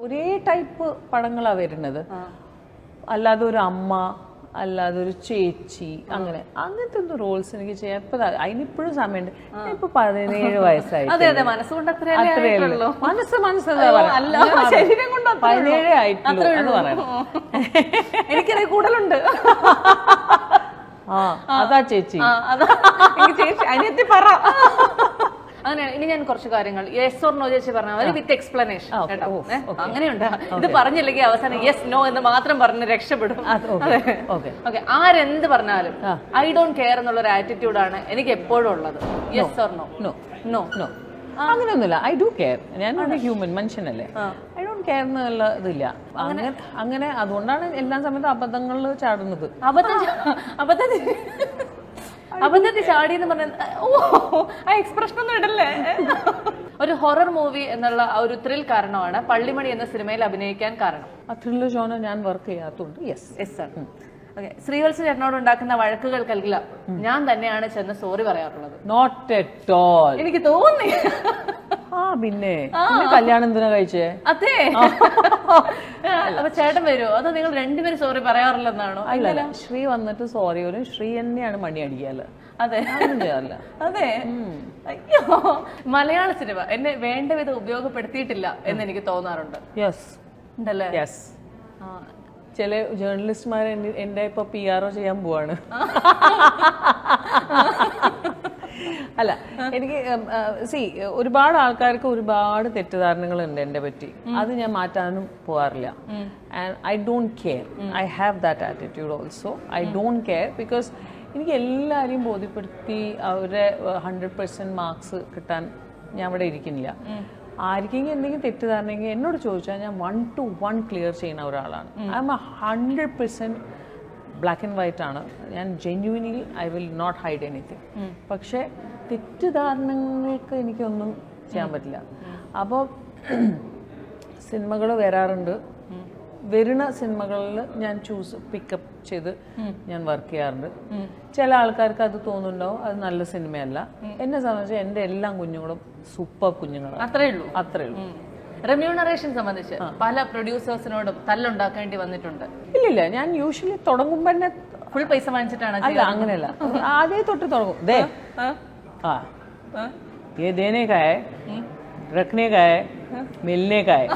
ഒരേ ടൈപ്പ് പടങ്ങളാണ് വരുന്നത് അല്ലാതെ ഒരു അമ്മ അല്ലാതെ ഒരു ചേച്ചി അങ്ങനെ അങ്ങനത്തെ ഒന്നും റോൾസ് എനിക്ക് ചെയ്യാൻ ഇപ്പൊ ദാ- അതിനിപ്പോഴും സമയമുണ്ട് ഞാൻ ഇപ്പൊ പതിനേഴ് വയസ്സായി അതെ അതെ മനസ്സുകൊണ്ട് അത്രയല്ലേ അത്രേ ഉള്ളൂ. ആയിട്ടുള്ളൂ മനസ്സ് മനസ്സ് അല്ല, ശരീരം കൊണ്ട് അത്രേ പതിനേഴേ ആയിട്ടുള്ളൂ എന്ന് പറയണം എനിക്കറിയ കൂടുതലുണ്ട് ആ അതാ ചേച്ചി ആ, അതാ എനിക്ക് ചേച്ചി അനിയത്തി പറ അങ്ങനെയാണ് ഇനി ഞാൻ കുറച്ച് കാര്യങ്ങൾ യെസ് ഓർ നോ ചേച്ചി പറഞ്ഞാൽ മതി വിത്ത് എക്സ്പ്ലനേഷൻ ആ, okay. കേട്ടോ ഓ, ഏ, അങ്ങനെയുണ്ട് ഇത് പറഞ്ഞില്ലെങ്കിൽ അവസാനം യെസ് നോ എന്ന് മാത്രം പറഞ്ഞ് രക്ഷപ്പെടും അത് okay, okay. ഓക്കെ ആരെന്ത് പറഞ്ഞാലും ഐ ഡോണ്ട് കെയർ എന്നുള്ള ഒരു ആറ്റിറ്റ്യൂഡാണ് എനിക്ക് എപ്പോഴും ഉള്ളത് yes or no no no no അങ്ങനെയൊന്നുമില്ല ഐ ഡു കെയർ ഞാൻ ഒരു ഹ്യൂമൻ മനുഷ്യനല്ലേ ഐ ഡോണ്ട് കെയർ എന്നുള്ള ഇതില്ല അങ്ങനെ അങ്ങനെ അതുകൊണ്ടാണ് എല്ലാ സമയത്തും അബദ്ധങ്ങളിൽ ചാടുന്നത് അബദ്ധം ചാ- അബദ്ധം ചാ- അബദ്ധത്തിൽ ചാടി എന്ന് പറഞ്ഞ ഓ ആ എക്സ്പ്രഷൻ ഒന്നും ഇടല്ലേ ഒരു ഹൊറർ മൂവി എന്നുള്ള ആ ഒരു ത്രിൽ കാരണമാണ് പള്ളിമണി എന്ന സിനിമയിൽ അഭിനയിക്കാൻ കാരണം ആ ത്രില്ലർ ജോണർ ഞാൻ വർക്ക് ചെയ്യാത്തതുകൊണ്ട് yes yes sir okay Sreevalsa ചേട്ടനോട് ഉണ്ടാക്കുന്ന വഴക്കുകൾക്കെല്ലാം ഞാൻ തന്നെയാണ് ചെന്ന് സോറി പറയാറുള്ളത് നോട്ട് എറ്റ് ഓൾ എനിക്ക് തോന്നി ആ പിന്നെ പിന്നെ കല്യാണം എന്തിനാ കഴിച്ചേ അതെ അപ്പൊ ചേട്ടൻ വരുമോ അതോ നിങ്ങൾ രണ്ടുപേരും സോറി പറയാറില്ലെന്നാണോ അല്ല ശ്രീ വന്നിട്ട് സോറി വരും ശ്രീ തന്നെയാണ് മണി അടിക്കാല് അതെ അതൊന്നും ചെയ്യാറില്ല അതെ അയ്യോ മലയാള സിനിമ എന്നെ വേണ്ട വിധം ഉപയോഗപ്പെടുത്തിയിട്ടില്ല എന്ന് എനിക്ക് തോന്നാറുണ്ട് യെസ് ഉണ്ടല്ലേ യെസ് ചില ജേർണലിസ്റ്റുമാർ എന്റെ ഇപ്പൊ പി ആർ ഒ ചെയ്യാൻ പോവാണ് അല്ല എനിക്ക് സി ഒരുപാട് ആൾക്കാർക്ക് ഒരുപാട് തെറ്റിദ്ധാരണകളുണ്ട് എന്നെ പറ്റി അത് ഞാൻ മാറ്റാനും പോകാറില്ല and I don't care I have that attitude also I don't care because എനിക്ക് എല്ലാവരെയും ബോധ്യപ്പെടുത്തി അവരെ ഹൺഡ്രഡ് പെർസെൻറ്റ് മാർക്സ് കിട്ടാൻ ഞാൻ ഇവിടെ ഇരിക്കുന്നില്ല ആർക്കെങ്കിലും എന്തെങ്കിലും തെറ്റിദ്ധാരണമെങ്കിൽ എന്നോട് ചോദിച്ചാൽ ഞാൻ വൺ ടു വൺ ക്ലിയർ ചെയ്യുന്ന ഒരാളാണ് I'm a hundred percent black and white ആണ് ഞാൻ ജെന്യൂനിൽ I will not hide anything പക്ഷേ തെറ്റിദ്ധാരണങ്ങൾക്ക് എനിക്കൊന്നും ചെയ്യാൻ പറ്റില്ല അപ്പോൾ സിനിമകൾ വരാറുണ്ട് വരുന്ന സിനിമകളിൽ ഞാൻ ചൂസ് പിക്കപ്പ് ചെയ്ത് ഞാൻ വർക്ക് ചെയ്യാറുണ്ട് ചില ആൾക്കാർക്ക് അത് തോന്നുന്നുണ്ടാവും അത് നല്ല സിനിമയല്ല എന്നെ സംബന്ധിച്ച് എൻ്റെ എല്ലാ കുഞ്ഞുങ്ങളും സൂപ്പർ കുഞ്ഞുങ്ങളാണ് അത്രേ ഉള്ളൂ അത്രേ ഉള്ളൂ റെമ്യൂണറേഷൻ സംബന്ധിച്ച് പല പ്രൊഡ്യൂസേഴ്സിനോടും തല്ലുണ്ടാക്കേണ്ടി വന്നിട്ടുണ്ട് ഇല്ലില്ല ഞാൻ യൂഷ്വലി തുടങ്ങുമ്പോൾ തന്നെ ഫുൾ പൈസ വാങ്ങിച്ചിട്ടാണ് അല്ല അങ്ങനെയല്ല ആദ്യമേ തൊട്ട് തുടങ്ങും ദേ हाँ ये देने का है रखने का है मिलने का है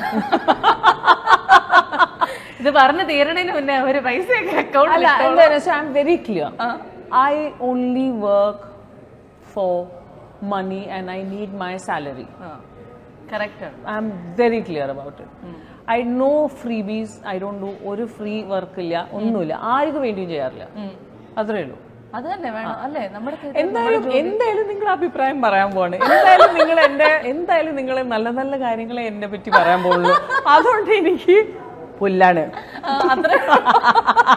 ഇത് പറഞ്ഞു തീരണതിന് മുന്നേ ഒരു പൈസയൊക്കെ അക്കൗണ്ടിൽ അല്ല എന്താ I'm very clear I only work for money and I need my salary correct ആണ് I'm very clear about it I no freebies I don't do ഒരു ഫ്രീ വർക്ക് ഇല്ല ഒന്നുമില്ല ആർക്കും വേണ്ടിയും ചെയ്യാറില്ല അത്രേ ഉള്ളൂ അത് തന്നെ വേണം അല്ലേ നമ്മുടെ കയ്യിൽ എന്തായാലും എന്തായാലും നിങ്ങൾ അഭിപ്രായം പറയാൻ പോവാണ് എന്തായാലും നിങ്ങൾ എന്റെ എന്തായാലും നിങ്ങൾ നല്ല നല്ല കാര്യങ്ങളെ എന്നെ പറ്റി പറയാൻ പോകുള്ളൂ അതുകൊണ്ട് എനിക്ക് പുല്ലാണ് ആ, അത്രേ